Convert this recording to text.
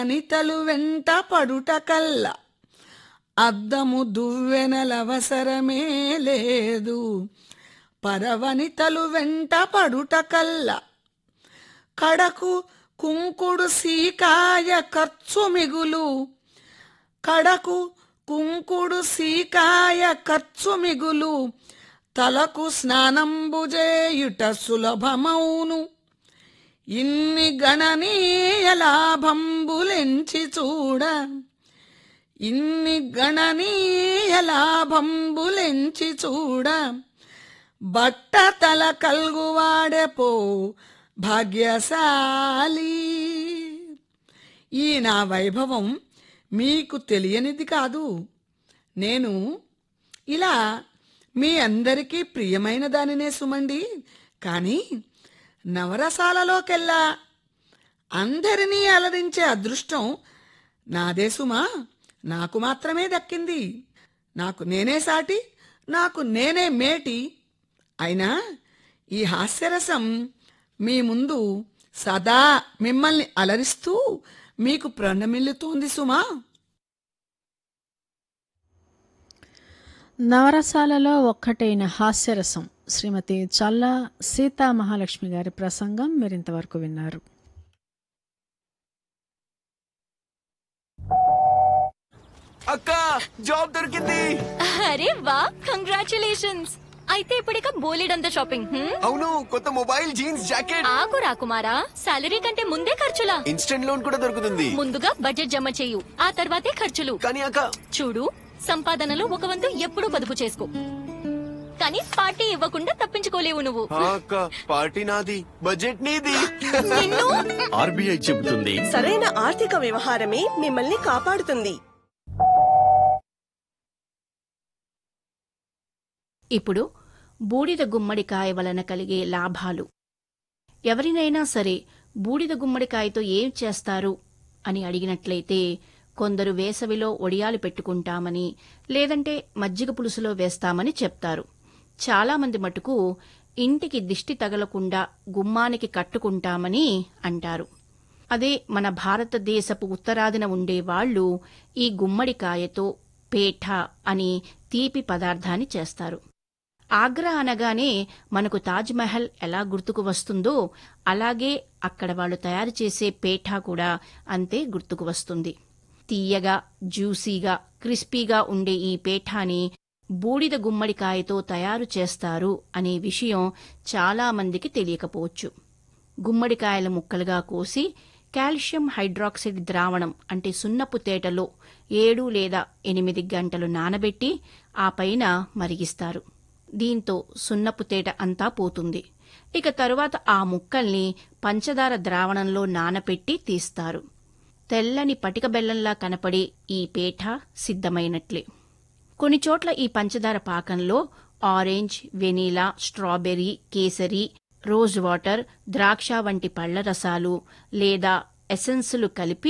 అనితలు వెంట పడుట కల్ల అద్దము దువ్వెనలవసరమే లేదు పరవనితలు వెంట పడుట కల్ల కడకు కుంకుడు సీకాయ ఖర్చు మిగులు కడకు కుంకుడు సీకాయ ఖర్చు మిగులు తలకు స్నానంబుజేయుట సులభమౌను ఇన్ని గణనీయ లాభంబులెంచి చూడ ఇన్ని గణనీయ లాభంబులెంచి చూడ బట్ట తల కల్గువాడెపో భాగ్యశాలి ఈ నా వైభవం మీకు తెలియనిది కాదు నేను ఇలా మీ అందరికీ ప్రియమైన దానినే సుమండి కానీ నవరసాలలోకెల్లా అందరినీ అలరించే అదృష్టం నాదే సుమా నాకు మాత్రమే దక్కింది నాకు నేనే సాటి నాకు నేనే మేటి అయినా ఈ హాస్యరసం మీ ముందు సదా మిమ్మల్ని అలరిస్తూ మీకు ప్రణమిల్లుతోంది సుమా నవరసాలలో ఒక్కటైన హాస్యరసం శ్రీమతి చల్లా సీతా మహాలక్ష్మి గారి ప్రసంగం మీరింతవరకు విన్నారు అక్క జాబ్ దొరికింది అరే వా కంగ్రాచులేషన్స్ అయితే ఇప్పుడిక బోలెడంత షాపింగ్ హ్మ్? అవును కొత్త మొబైల్ జీన్స్ జాకెట్ ఆగు రాకుమారా సాలరీ కంటే ముందే ఖర్చులా ఇన్స్టెంట్ లోన్ కూడా దొరుకుతుంది ముందుగా బడ్జెట్ జమ చేయు ఆ తర్వాతే ఖర్చులు కానీ అక్క చూడు సంపాదనలో ఒక వంతు ఎప్పుడూ పొదుపు చేసుకో కానీ పార్టీ ఇవ్వకుండా తప్పించుకోలేవు నువ్వు ఆ అక్క పార్టీ నాది బడ్జెట్ నీది నిన్ను ఆర్బీఐ చెబుతుంది సరైన ఆర్థిక వ్యవహారమే మిమ్మల్ని కాపాడుతుంది ఇప్పుడు బూడిద గుమ్మడికాయ వలన కలిగే లాభాలు ఎవరినైనా సరే బూడిద గుమ్మడికాయతో ఏం చేస్తారు అని అడిగినట్లయితే కొందరు వేసవిలో ఒడియాలు పెట్టుకుంటామని లేదంటే మజ్జిగ పులుసులో వేస్తామని చెప్తారు చాలామంది మటుకు ఇంటికి దిష్టి తగలకుండా గుమ్మానికి కట్టుకుంటామని అంటారు అదే మన భారతదేశపు ఉత్తరాదిన ఉండేవాళ్లు ఈ గుమ్మడికాయతో పేఠ అని తీపి పదార్థాన్ని చేస్తారు ఆగ్రా అనగానే మనకు తాజ్మహల్ ఎలా గుర్తుకు వస్తుందో అలాగే అక్కడ వాళ్ళు తయారు చేసే పేఠా కూడా అంతే గుర్తుకు వస్తుంది తీయగా జ్యూసీగా క్రిస్పీగా ఉండే ఈ పేఠాని బూడిద గుమ్మడికాయతో తయారు చేస్తారు అనే విషయం చాలామందికి తెలియకపోవచ్చు గుమ్మడికాయల ముక్కలుగా కోసి కాల్షియం హైడ్రాక్సైడ్ ద్రావణం అంటే సున్నపు తేటలో ఏడు లేదా ఎనిమిది గంటలు నానబెట్టి ఆ పైన మరిగిస్తారు దీంతో సున్నపు తేట అంతా పోతుంది ఇక తరువాత ఆ ముక్కల్ని పంచదార ద్రావణంలో నానపెట్టి తీస్తారు తెల్లని పటిక బెల్లంలా కనపడే ఈ పేఠ సిద్ధమైనట్లే కొన్ని చోట్ల ఈ పంచదార పాకంలో orange vanilla strawberry kesari rose water ద్రాక్ష వంటి పళ్ల రసాలు లేదా ఎసెన్సులు కలిపి